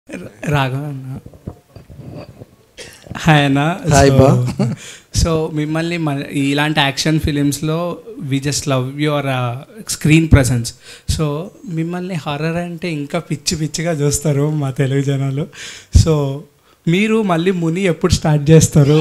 రాఘవ అన్న హాయ్ అన్న hi So- బా. సో మిమ్మల్ని మన- ఇలాంటి యాక్షన్ ఫిలిమ్స్లో we just love your screen presence so మిమ్మల్ని హర్రర్ అంటే ఇంకా పిచ్చి పిచ్చిగా చూస్తారు మా తెలుగు జనాలు సో మీరు మళ్ళీ ముని ఎప్పుడు స్టార్ట్ చేస్తారు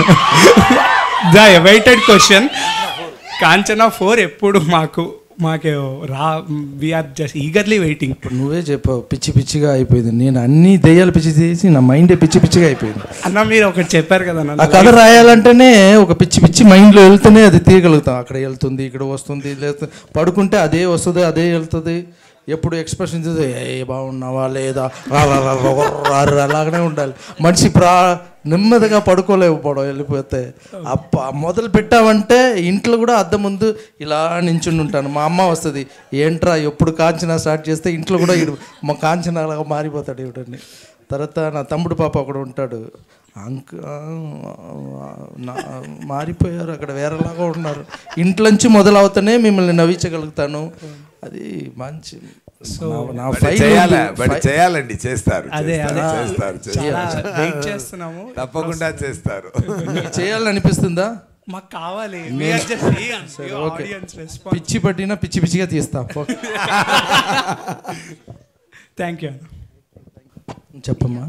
the awaited question Kanchana four ఎప్పుడు మాకు మాకు రా వీఆర్ జస్ట్ ఈగర్లీ వెయిటింగ్ ఇప్పుడు నువ్వే చెప్పావు పిచ్చి పిచ్చిగా అయిపోయింది నేను అన్ని దెయ్యాలు పిచ్చి చేసి నా మైండే పిచ్చి పిచ్చిగా అయిపోయింది అన్న మీరు ఒకటి చెప్పారు కదా ఆ అన్న కథ రాయాలంటేనే ఒక పిచ్చి పిచ్చి మైండ్లో వెళ్తేనే అది తీయగలుగుతాం అక్కడ వెళ్తుంది ఇక్కడ వస్తుంది లేకపోతే పడుకుంటే అదే వస్తుంది అదే వెళ్తుంది ఎప్పుడు ఎక్స్ప్రెషన్ చూస్తే ఏ బాగున్నావా లేదా రా, రా, రా, రా, రా, రా, అలాగనే ఉండాలి మనిషి ప్రా నెమ్మదిగా పడుకోలేకపోవడం వెళ్ళిపోతే అప్ప మొదలు పెట్టామంటే ఇంట్లో కూడా అద్దం ముందు ఇలా నించుని ఉంటాను మా అమ్మ వస్తుంది ఏంట్రా ఎప్పుడు కాంచనా స్టార్ట్ చేస్తే ఇంట్లో కూడా ఈడు మా కాంచనా లాగా మారిపోతాడు ఇవిడని తర్వాత నా తమ్ముడు పాప ఒకడు ఉంటాడు అంక నా- మారిపోయారు అక్కడ వేరేలాగా ఉన్నారు ఇంట్లోంచి మొదలవుతానే మిమ్మల్ని నవ్వించగలుగుతాను అది మంచి నా- నా బట్ ఫైల్ చేయాలా ఉంది. బట్ ఫై- చేయాలండి చేస్తారు అదే చేస్తారు, అదే చేస్తారు చాలా చేస్తారు వెయిట్ చేస్తున్నాము తప్పకుండా చేస్తారు మీకు చేయాలనిపిస్తుందా మాకు కావాలి We are just eagers. Your okay. audience response. పిచ్చి పట్టినా పిచ్చి పిచ్చిగా తీస్తా ఓకే. థ్యాంక్ యూ చెప్పమ్మా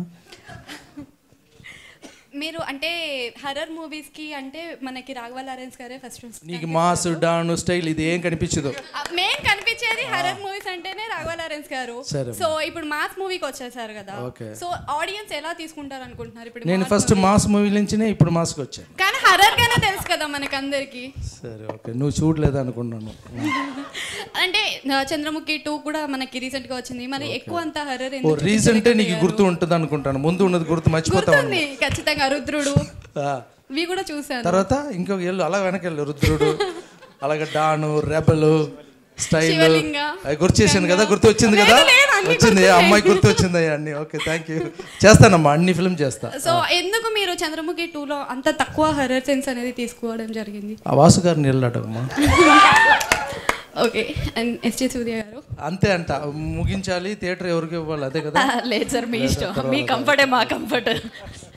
మీరు అంటే హర్రర్ మూవీస్ కి అంటే మనకి రాఘవ లారెన్స్ గారే ఫస్ట్ నీకు మాస్ డాను స్టైల్ ఇది ఏం కనిపించదు మెయిన్ కనిపించేది హర్రర్ మూవీస్ అంటేనే రాఘవ లారెన్స్ గారు సరే. సో ఇప్పుడు మాస్ మూవీకి వచ్చేసారు కదా Okay. సో ఆడియన్స్ ఎలా తీసుకుంటారు అనుకుంటున్నారు ఇప్పుడు నేను mass first movie? Mass movie నుంచినే ఇప్పుడు మాస్కి వచ్చాను కానీ హర్రర్ గానే తెలుసు కదా మనకందరికి సరే ఓకే నువ్వు చూడలేదు అనుకున్నాను అంటే ఆ, చంద్రముఖి టూ కూడా మనకి రీసెంట్ గా వచ్చింది మరి ఎక్కువ అంత హర్రర్ ఓ రీసెంటే నీకు గుర్తు ఉంటుంది అనుకుంటాను ముందు ఉన్నది గుర్తు మర్చిపోతావు గుర్తుంది ఖచ్చితంగా రుద్రుడు ఆ. ఇవి కూడా చూసాను తర్వాత ఇంకొక ఎల్లు అలా వెనకెళ్ళు రుద్రుడు అలాగే డాను రెబలు స్టైల్ శివలింగ, అవి గుర్తు చేశాను కదా గుర్తు వచ్చింది కదా లేదు, లేదు, అన్నీ వచ్చింది గుర్తున్నాయి. అమ్మాయి గుర్తు వచ్చింది అన్ని ఓకే థ్యాంక్ యూ చేస్తానమ్మా అన్ని ఫిల్మ్ చేస్తా సో ఎందుకు మీరు చంద్రముఖి టూలో అంత తక్కువ హర్రర్ సెన్స్ అనేది తీసుకోవడం జరిగింది ఆ వాసు గారిని వెళ్ళాడమ్మా ఓకే అండ్ ఎస్జే సూర్య గారు అంతే అంట ముగించాలి థియేటర్ ఎవరికి ఇవ్వాలి అదే కదా లేదు సార్ మీ ఇష్టం మీ కంఫర్టే మా కంఫర్ట్